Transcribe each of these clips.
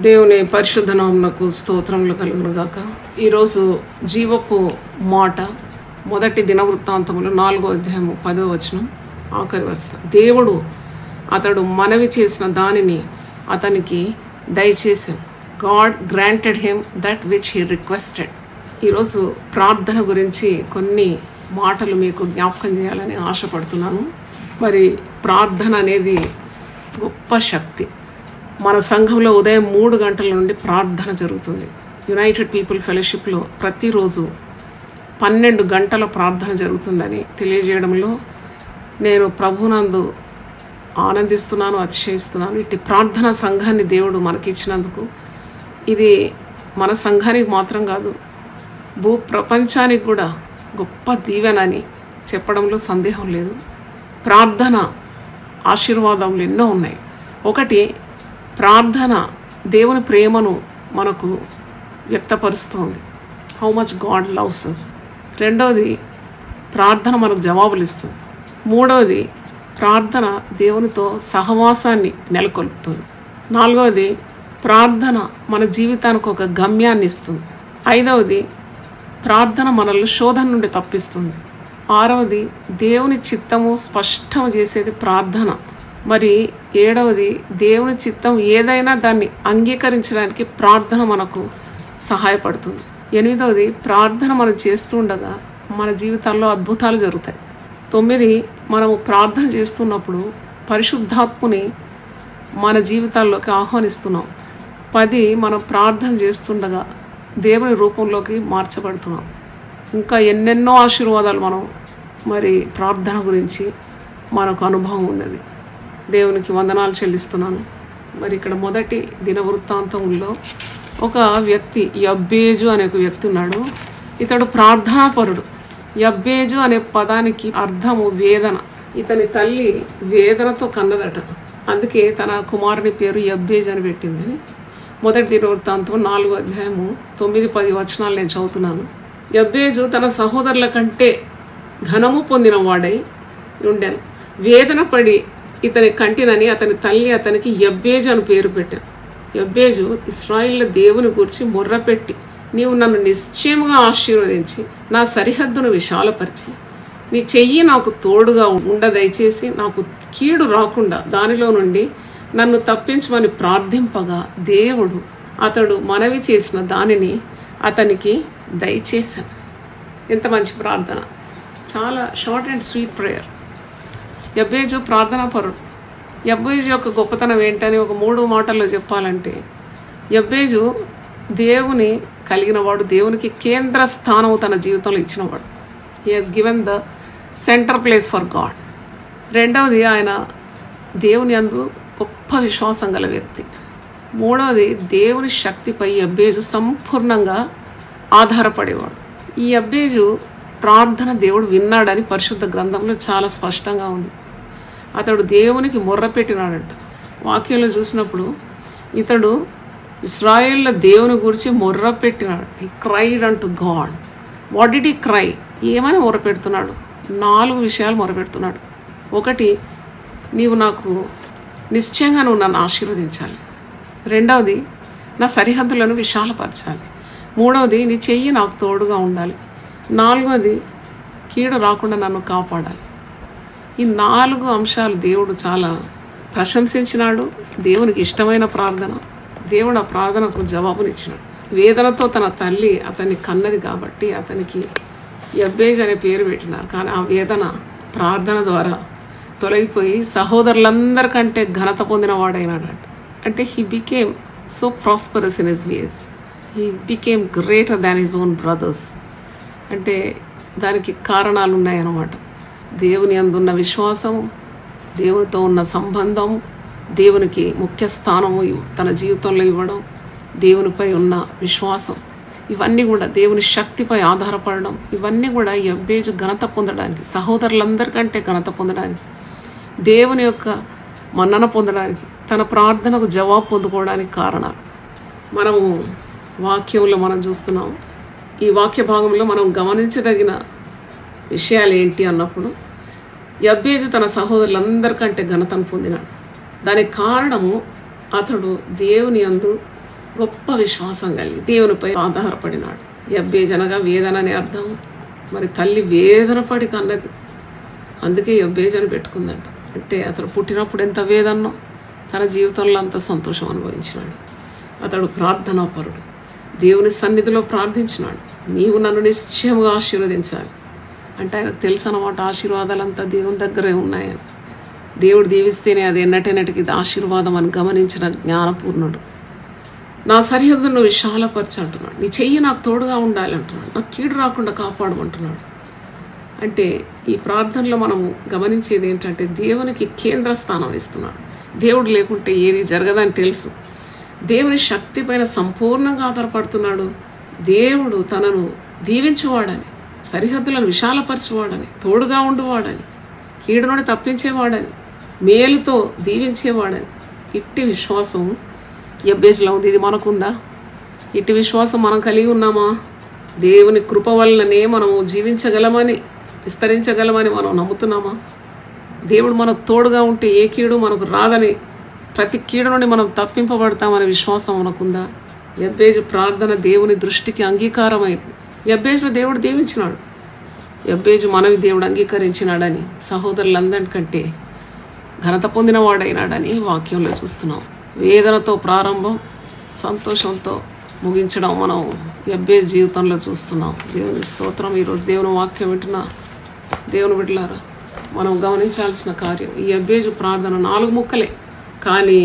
దేవుని పరిశుద్ధ నామమునకు స్తోత్రములు కలుగును గాక ఈరోజు జీవపు మాట మొదటి దినవృత్తాంతములు నాలుగో అధ్యాయము పదో వచనం ఆఖరి వరుస దేవుడు అతడు మనవి చేసిన దానిని అతనికి దయచేశాం God granted him that which he requested ఈరోజు ప్రార్థన గురించి కొన్ని మాటలు మీకు జ్ఞాపకం చేయాలని ఆశపడుతున్నాను మరి ప్రార్థన అనేది గొప్ప శక్తి మన సంఘంలో ఉదయం మూడు గంటల నుండి ప్రార్థన జరుగుతుంది యునైటెడ్ పీపుల్ ఫెలోషిప్లో ప్రతిరోజు పన్నెండు గంటల ప్రార్థన జరుగుతుందని తెలియజేయడంలో నేను ప్రభునందు ఆనందిస్తున్నాను అతిశయిస్తున్నాను ఇట్టి ప్రార్థనా సంఘాన్ని దేవుడు మనకిచ్చినందుకు ఇది మన సంఘానికి మాత్రం కాదు భూ ప్రపంచానికి కూడా గొప్ప దీవెనని చెప్పడంలో సందేహం లేదు ప్రార్థన ఆశీర్వాదములు ఎన్నో ఉన్నాయి ఒకటి ప్రార్థన దేవుని ప్రేమను మనకు వ్యక్తపరుస్తుంది how much God loves us రెండవది ప్రార్థన మనకు జవాబులు ఇస్తుంది మూడవది ప్రార్థన దేవునితో సహవాసాన్ని నెలకొల్పుతుంది నాలుగవది ప్రార్థన మన జీవితానికి ఒక గమ్యాన్ని ఇస్తుంది ఐదవది ప్రార్థన మనల్ని శోధన నుండి తప్పిస్తుంది ఆరవది దేవుని చిత్తము స్పష్టం చేసేది ప్రార్థన మరి ఏడవది దేవుని చిత్తం ఏదైనా దాన్ని అంగీకరించడానికి ప్రార్థన మనకు సహాయపడుతుంది ఎనిమిదవది ప్రార్థన మనం చేస్తుండగా మన జీవితాల్లో అద్భుతాలు జరుగుతాయి తొమ్మిది మనము ప్రార్థన చేస్తున్నప్పుడు పరిశుద్ధాత్ముని మన జీవితాల్లోకి ఆహ్వానిస్తున్నాం పది మనం ప్రార్థన చేస్తుండగా దేవుని రూపంలోకి మార్చబడుతున్నాం ఇంకా ఎన్నెన్నో ఆశీర్వాదాలు మనం మరి ప్రార్థన గురించి మనకు అనుభవం ఉన్నది దేవునికి వందనాలు చెల్లిస్తున్నాను మరి ఇక్కడ మొదటి దిన వృత్తాంతంలో ఒక వ్యక్తి యబ్బేజు అనే ఒక వ్యక్తి ఉన్నాడు ఇతడు ప్రార్థనాపరుడు యబ్బేజు అనే పదానికి అర్థము వేదన ఇతని తల్లి వేదనతో కన్నదట అందుకే తన కుమారుని పేరు యబ్బేజ్ అని పెట్టిందని మొదటి దిన వృత్తాంతం నాలుగో అధ్యాయము తొమ్మిది పది వచనాలు నేను చదువుతున్నాను యబ్బేజు తన సహోదరుల కంటే ఘనము పొందిన వాడై ఉండెను వేదన పడి ఇతని కంటినని అతని తల్లి అతనికి యబ్బేజు అని పేరు పెట్టాను యబ్బేజు ఇస్రాయిల్ల దేవుని గురించి మొర్రపెట్టి నీవు నన్ను నిశ్చయముగా ఆశీర్వదించి నా సరిహద్దును విశాలపరిచి నీ చెయ్యి నాకు తోడుగా ఉండ దయచేసి నాకు కీడు రాకుండా దానిలో నుండి నన్ను తప్పించమని ప్రార్థింపగా దేవుడు అతడు మనవి చేసిన దానిని అతనికి దయచేశాను ఎంత మంచి ప్రార్థన చాలా short and sweet prayer Jabez ప్రార్థనా పరుడు యబ్బేజు యొక్క గొప్పతనం ఏంటని ఒక మూడు మాటల్లో చెప్పాలంటే యబ్బేజు దేవుని కలిగినవాడు దేవునికి కేంద్ర స్థానం తన జీవితంలో ఇచ్చినవాడు he has given the centre place for God రెండవది ఆయన దేవుని అందు గొప్ప విశ్వాసం గల వ్యక్తి మూడవది దేవుని శక్తిపై అబ్బేజు సంపూర్ణంగా ఆధారపడేవాడు ఈ అబ్బేజు ప్రార్థన దేవుడు విన్నాడని పరిశుద్ధ గ్రంథంలో చాలా స్పష్టంగా ఉంది అతడు దేవునికి మొర్రపెట్టినాడంట వాక్యంలో చూసినప్పుడు ఇతడు ఇస్రాయేళ్ల దేవుని గురించి మొర్రపెట్టినాడు ఈ క్రైడ్ అంటు God what did he cry ఏమని మొరపెడుతున్నాడు నాలుగు విషయాలు మొరపెడుతున్నాడు ఒకటి నీవు నాకు నిశ్చయంగా నువ్వు నన్ను ఆశీర్వదించాలి రెండవది నా సరిహద్దులను విశాలపరచాలి మూడవది నీ చెయ్యి నాకు తోడుగా ఉండాలి నాలుగవది కీడు రాకుండా నన్ను కాపాడాలి ఈ నాలుగు అంశాలు దేవుడు చాలా ప్రశంసించినాడు దేవునికి ఇష్టమైన ప్రార్థన దేవుడు ఆ ప్రార్థనకు జవాబునిచ్చినాడు వేదనతో తన తల్లి అతన్ని కన్నది కాబట్టి అతనికి యబ్బేజ్ అనే పేరు పెట్టినారు కానీ ఆ వేదన ప్రార్థన ద్వారా తొలగిపోయి సహోదరులందరికంటే ఘనత పొందిన వాడైనాడు అంటే he became so prosperous in his ways he became greater than his own brothers అంటే దానికి కారణాలు ఉన్నాయన్నమాట దేవుని అందున్న విశ్వాసం దేవునితో ఉన్న సంబంధం దేవునికి ముఖ్య స్థానము తన జీవితంలో ఇవ్వడం దేవునిపై ఉన్న విశ్వాసం ఇవన్నీ కూడా దేవుని శక్తిపై ఆధారపడడం ఇవన్నీ కూడా ఎబ్బేజు ఘనత పొందడానికి సహోదరులందరికంటే ఘనత పొందడానికి దేవుని యొక్క మన్నన పొందడానికి తన ప్రార్థనకు జవాబు పొందుకోవడానికి కారణాలు మనము వాక్యంలో మనం చూస్తున్నాం ఈ వాక్య భాగంలో మనం గమనించదగిన విషయాలు ఏంటి అన్నప్పుడు యబ్బేజు తన సహోదరులందరికంటే ఘనతను పొందినాడు దానికి కారణము అతడు దేవుని అందు గొప్ప విశ్వాసం కలిగి దేవునిపై ఆధారపడినాడు యబ్బేజనగా వేదన అని అర్థం మరి తల్లి వేదన పడి కన్నది అందుకే యబ్బేజని పెట్టుకుందంట అంటే అతడు పుట్టినప్పుడు ఎంత వేదన్నో తన జీవితంలో అంత సంతోషం అనుభవించినాడు అతడు ప్రార్థనాపరుడు దేవుని సన్నిధిలో ప్రార్థించినాడు నీవు నన్ను నిశ్చయముగా ఆశీర్వదించాలి అంటే ఆయనకు తెలుసు అన్నమాట ఆశీర్వాదాలంతా దేవుని దగ్గరే ఉన్నాయని దేవుడు దీవిస్తేనే అది ఎన్నటెన్నటికి ఇది ఆశీర్వాదం అని గమనించిన జ్ఞానపూర్ణుడు నా సరిహద్దును విశాలపరచు అంటున్నాడు నీ చెయ్యి నాకు తోడుగా ఉండాలి అంటున్నాడు నాకు కీడు రాకుండా కాపాడమంటున్నాడు అంటే ఈ ప్రార్థనలో మనము గమనించేది ఏంటంటే దేవునికి కేంద్ర స్థానం ఇస్తున్నాడు దేవుడు లేకుంటే ఏది జరగదని తెలుసు దేవుని శక్తి పైన సంపూర్ణంగా ఆధారపడుతున్నాడు దేవుడు తనను దీవించేవాడని సరిహద్దులను విశాలపరచేవాడని తోడుగా ఉండువాడని కీడు నుండి తప్పించేవాడని మేలుతో దీవించేవాడని ఇట్టి విశ్వాసం ఎబ్బేజ్లో ఉంది ఇది మనకుందా ఇట్టి విశ్వాసం మనం కలిగి ఉన్నామా దేవుని కృప వలననే మనము జీవించగలమని విస్తరించగలమని మనం నమ్ముతున్నామా దేవుడు మనకు తోడుగా ఉంటే ఏ కీడు మనకు రాదని ప్రతి కీడు నుండి మనం తప్పింపబడతామనే విశ్వాసం మనకుందా ఎబ్బేజు ప్రార్థన దేవుని దృష్టికి అంగీకారమైనది ఎబ్బేజును దేవుడు దీవించినాడు ఎబ్బేజు మనవి దేవుడు అంగీకరించినాడని సహోదరులందరికంటే ఘనత పొందినవాడైనాడని వాక్యంలో చూస్తున్నాం వేదనతో ప్రారంభం సంతోషంతో ముగించడం మనం ఎబ్బే జీవితంలో చూస్తున్నాం దేవుని స్తోత్రం ఈరోజు దేవుని వాక్యం వింటున్నా దేవుని బిడ్డలారా మనం గమనించాల్సిన కార్యం ఈ అబ్బేజు ప్రార్థన నాలుగు ముక్కలే కానీ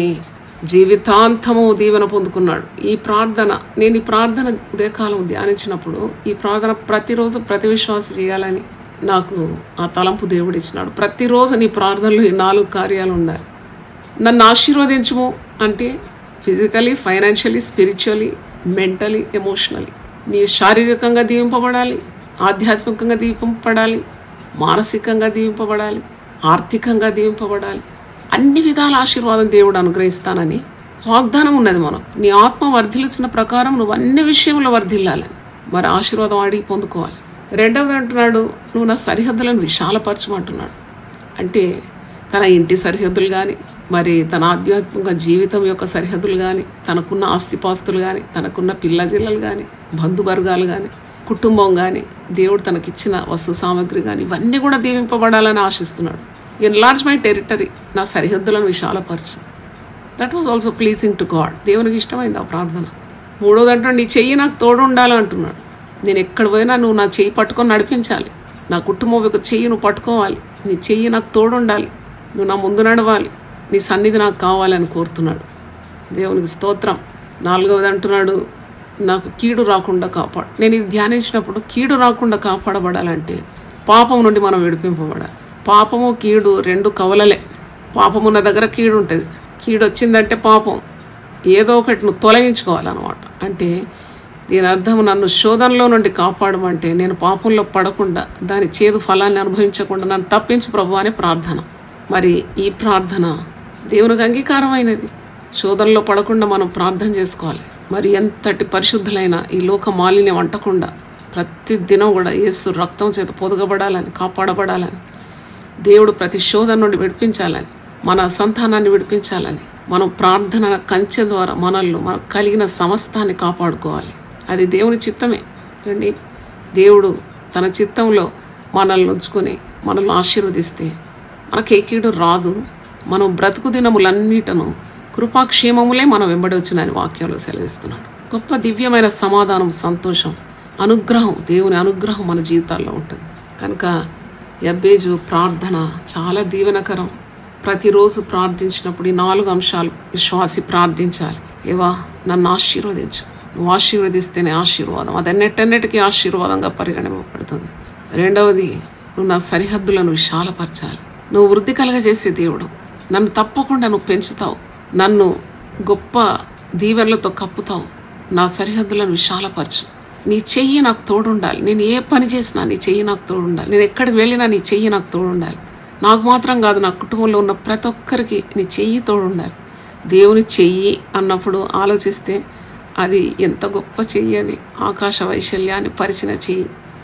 జీవితాంతము దీవెన పొందుకున్నాడు ఈ ప్రార్థన నేను ఈ ప్రార్థన ఉదయకాలం ధ్యానించినప్పుడు ఈ ప్రార్థన ప్రతిరోజు ప్రతి విశ్వాస చేయాలని నాకు ఆ తలంపు దేవుడు ఇచ్చినాడు ప్రతిరోజు నీ ప్రార్థనలో ఈ నాలుగు కార్యాలు ఉండాలి నన్ను ఆశీర్వదించము అంటే physically financially spiritually mentally emotionally నీ శారీరకంగా దీవింపబడాలి ఆధ్యాత్మికంగా దీవింపబడాలి మానసికంగా దీవింపబడాలి ఆర్థికంగా దీవింపబడాలి అన్ని విధాల ఆశీర్వాదం దేవుడు అనుగ్రహిస్తానని వాగ్దానం ఉన్నది మనకు నీ ఆత్మ వర్ధిల్చిన ప్రకారం నువ్వు అన్ని విషయంలో వర్ధిల్లాలని మరి ఆశీర్వాదం అడిగి పొందుకోవాలి రెండవది అంటున్నాడు నువ్వు నా సరిహద్దులను విశాలపరచమంటున్నాడు అంటే తన ఇంటి సరిహద్దులు కానీ మరి తన ఆధ్యాత్మిక జీవితం యొక్క సరిహద్దులు కానీ తనకున్న ఆస్తిపాస్తులు కానీ తనకున్న పిల్ల జిల్లలు కానీ బంధువర్గాలు కానీ కుటుంబం కానీ దేవుడు తనకిచ్చిన వస్తు సామాగ్రి కానీ ఇవన్నీ కూడా దీవింపబడాలని ఆశిస్తున్నాడు ఎన్లార్జ్ మై టెరిటరీ నా సరిహద్దులను విశాలపరచు that was also pleasing to God దేవునికి ఇష్టమైంది ఆ ప్రార్థన మూడోది అంటే నీ చెయ్యి నాకు తోడు ఉండాలి అంటున్నాడు నేను ఎక్కడ పోయినా నువ్వు నా చెయ్యి పట్టుకొని నడిపించాలి నా కుటుంబం యొక్క చెయ్యి నువ్వు పట్టుకోవాలి నీ చెయ్యి నాకు తోడు ఉండాలి నువ్వు నా ముందు నడవాలి నీ సన్నిధి నాకు కావాలని కోరుతున్నాడు దేవునికి స్తోత్రం నాలుగవది అంటున్నాడు నాకు కీడు రాకుండా కాపాడు నేను ఇది ధ్యానించినప్పుడు కీడు రాకుండా కాపాడబడాలంటే పాపం నుండి మనం విడిపింపబడాలి పాపము కీడు రెండు కవలలే పాపం ఉన్న దగ్గర కీడు ఉంటుంది కీడు వచ్చిందంటే పాపం ఏదో ఒకటి నువ్వు తొలగించుకోవాలన్నమాట అంటే దీని అర్థం నన్ను శోధనలో నుండి కాపాడమంటే నేను పాపంలో పడకుండా దాని చేదు ఫలాన్ని అనుభవించకుండా నన్ను తప్పించు ప్రభు అని ప్రార్థన మరి ఈ ప్రార్థన దేవునికి అంగీకారమైనది శోధనలో పడకుండా మనం ప్రార్థన చేసుకోవాలి మరి ఎంతటి పరిశుద్ధులైన ఈ లోక మాలిన్యం అంటకుండా ప్రతి దినం కూడా యేసు రక్తం చేత పొదగబడాలని కాపాడబడాలని దేవుడు ప్రతి శోధన నుండి విడిపించాలని మన సంతానాన్ని విడిపించాలని మనం ప్రార్థన కంచె ద్వారా మనల్ని మనకు కలిగిన సమస్తాన్ని కాపాడుకోవాలి అది దేవుని చిత్తమే రండి దేవుడు తన చిత్తంలో మనల్ని ఉంచుకొని మనల్ని ఆశీర్వదిస్తే మనకి ఏ కీడు రాదు మనం బ్రతుకు దినములన్నిటను కృపాక్షేమములే మనం వెంబడి వచ్చిన వాక్యంలో సెలవిస్తున్నాడు గొప్ప దివ్యమైన సమాధానం సంతోషం అనుగ్రహం దేవుని అనుగ్రహం మన జీవితాల్లో ఉంటుంది కనుక ఎబ్బేజు ప్రార్థన చాలా దీవెనకరం ప్రతిరోజు ప్రార్థించినప్పుడు ఈ నాలుగు అంశాలు విశ్వాసి ప్రార్థించాలి ఏవా నన్ను ఆశీర్వదించు నువ్వు ఆశీర్వదిస్తేనే ఆశీర్వాదం అదన్నిటన్నిటికీ ఆశీర్వాదంగా పరిగణింపబడుతుంది రెండవది నువ్వు నా సరిహద్దులను విశాలపరచాలి నువ్వు వృద్ధి కలగజేసే దేవుడు నన్ను తప్పకుండా నువ్వు పెంచుతావు నన్ను గొప్ప దీవెనలతో కప్పుతావు నా సరిహద్దులను విశాలపరచు నీ చెయ్యి నాకు తోడుండాలి నేను ఏ పని చేసినా నీ చెయ్యి నాకు తోడుండాలి నేను ఎక్కడికి వెళ్ళినా నీ చెయ్యి నాకు తోడుండాలి నాకు మాత్రం కాదు నా కుటుంబంలో ఉన్న ప్రతి ఒక్కరికి నీ చెయ్యి తోడుండాలి దేవుని చెయ్యి అన్నప్పుడు ఆలోచిస్తే అది ఎంత గొప్ప చెయ్యి అది ఆకాశ వైశల్యాన్ని పరిచిన చెయ్యి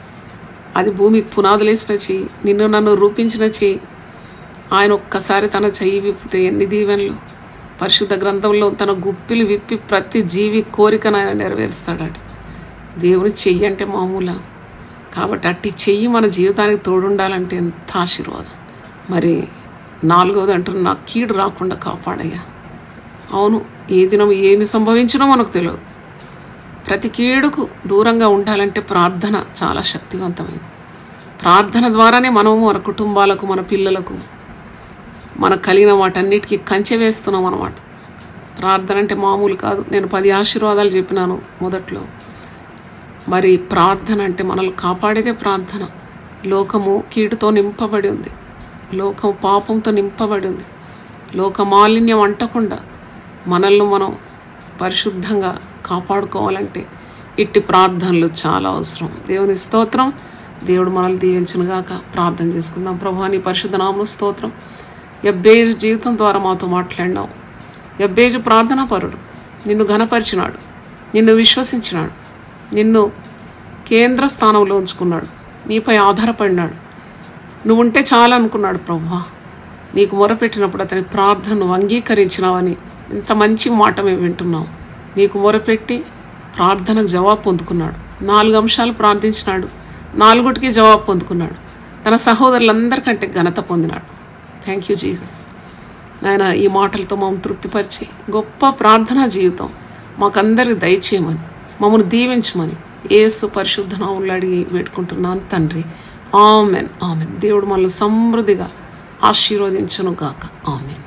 అది భూమికి పునాదులేసిన చెయ్యి నిన్ను నన్ను రూపించిన చెయ్యి ఆయన ఒక్కసారి తన చెయ్యి విప్పితే ఎన్ని దీవెనలు పరిశుద్ధ గ్రంథంలో తన గుప్పిలు విప్పి ప్రతి జీవి కోరికను ఆయన నెరవేరుస్తాడట దేవుని చెయ్యి అంటే మామూలా కాబట్టి అట్టి చెయ్యి మన జీవితానికి తోడుండాలంటే ఎంత ఆశీర్వాదం మరి నాలుగవది అంటున్నా నాకు కీడు రాకుండా కాపాడయ్యా అవును ఏ దినం ఏమి సంభవించినో మనకు తెలియదు ప్రతి కీడుకు దూరంగా ఉండాలంటే ప్రార్థన చాలా శక్తివంతమైంది ప్రార్థన ద్వారానే మనము మన కుటుంబాలకు మన పిల్లలకు మనకు కలిగిన వాటన్నిటికీ కంచె వేస్తున్నాం అన్నమాట ప్రార్థన అంటే మామూలు కాదు నేను పది ఆశీర్వాదాలు చెప్పినాను మొదట్లో మరి ప్రార్థన అంటే మనల్ని కాపాడేదే ప్రార్థన లోకము కీడుతో నింపబడి ఉంది లోకం పాపంతో నింపబడి ఉంది లోక మాలిన్యం అంటకుండా మనల్ని మనం పరిశుద్ధంగా కాపాడుకోవాలంటే ఇట్టి ప్రార్థనలు చాలా అవసరం దేవుని స్తోత్రం దేవుడు మనల్ని దీవించునుగాక ప్రార్థన చేసుకుందాం ప్రభా నీ పరిశుద్ధ నామను స్తోత్రం ఎబ్బేజు జీవితం ద్వారా మాతో మాట్లాడినావు ఎబ్బేజు ప్రార్థనా పరుడు నిన్ను ఘనపరిచినాడు నిన్ను విశ్వసించినాడు నిన్ను కేంద్ర స్థానంలో ఉంచుకున్నాడు నీపై ఆధారపడినాడు నువ్వు ఉంటే చాలా అనుకున్నాడు ప్రభా నీకు మొరపెట్టినప్పుడు అతని ప్రార్థనను అంగీకరించినావని ఇంత మంచి మాట మేము వింటున్నాం నీకు మొరపెట్టి ప్రార్థనకు జవాబు పొందుకున్నాడు నాలుగు అంశాలు ప్రార్థించినాడు నాలుగుటికి జవాబు పొందుకున్నాడు తన సహోదరులందరికంటే ఘనత పొందినాడు థ్యాంక్ యూ జీసస్ ఆయన ఈ మాటలతో మమ్మల్ని తృప్తిపరిచి గొప్ప ప్రార్థనా జీవితం మాకందరికి దయచేయమని మమ్మల్ని దీవించమని ఏసు పరిశుద్ధ నామంలో అడిగి వేడుకుంటున్నాను తండ్రి ఆమెన్ ఆమెన్ దేవుడు మనల్ని సమృద్ధిగా ఆశీర్వదించును గాక ఆమెన్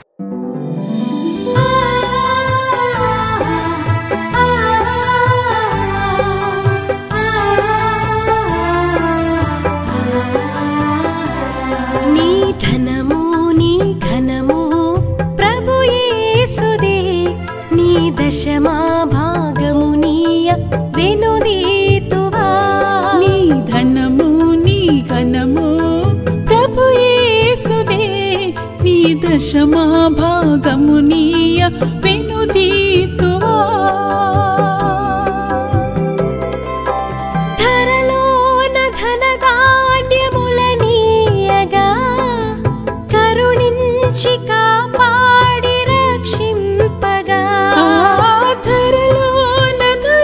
నీ ధనము నీ ఘనము ప్రభు యేసుదే నీ దశమా భాగము నీయ వెనుదీతువా నీ ధనము నీ ఘనము ప్రభు యేసుదే నీ దశమా భాగము నీయ వెనుదీతువా ధరలోన ధనధాన్యములనీయగా కరుణించి కాపాడి రక్షింపగా ఆధరలోన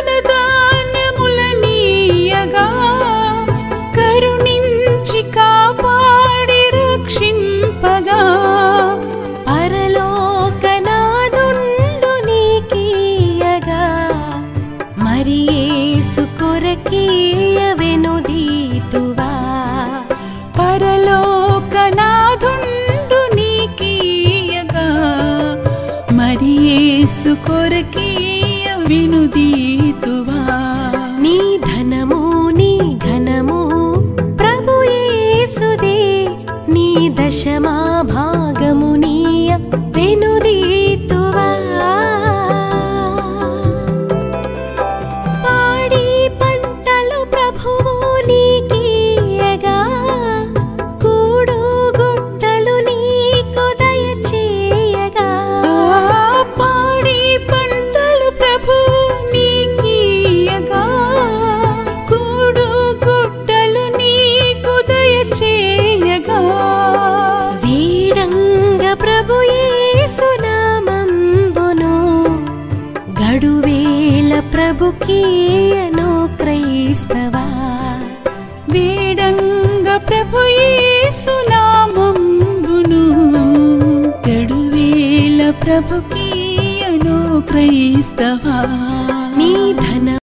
ధనధాన్యములనీయగా కరుణించి కాపాడి రక్షింపగా పరలోకనాదుండు నీకీయగా మరి యేసు కొరకీయ వెనుదీతువా పరలోకనాథుండు నీకీయగా మరి యేసు కొరకీయ వినుదీతువా నీ ధనము నీ ఘనము ప్రభు యేసుదే నీ దశమా భాగము నీయ వెనుదీతువా పాడి పంటలు ప్రభువు నీకీయగా కూడు గుట్టలు నీకు దయచేయగా పాడి పంటలు ప్రభు నీకీయగా కూడు గుట్టలు నీకు దయచేయగా వీడంగ ప్రభు యేసునామంబును గడువేల ప్రభుకీయను క్రైస్తవా వేడంగ ప్రభు యేసునామంబును గడువేల ప్రభుకీయను క్రైస్తవా నీ ధన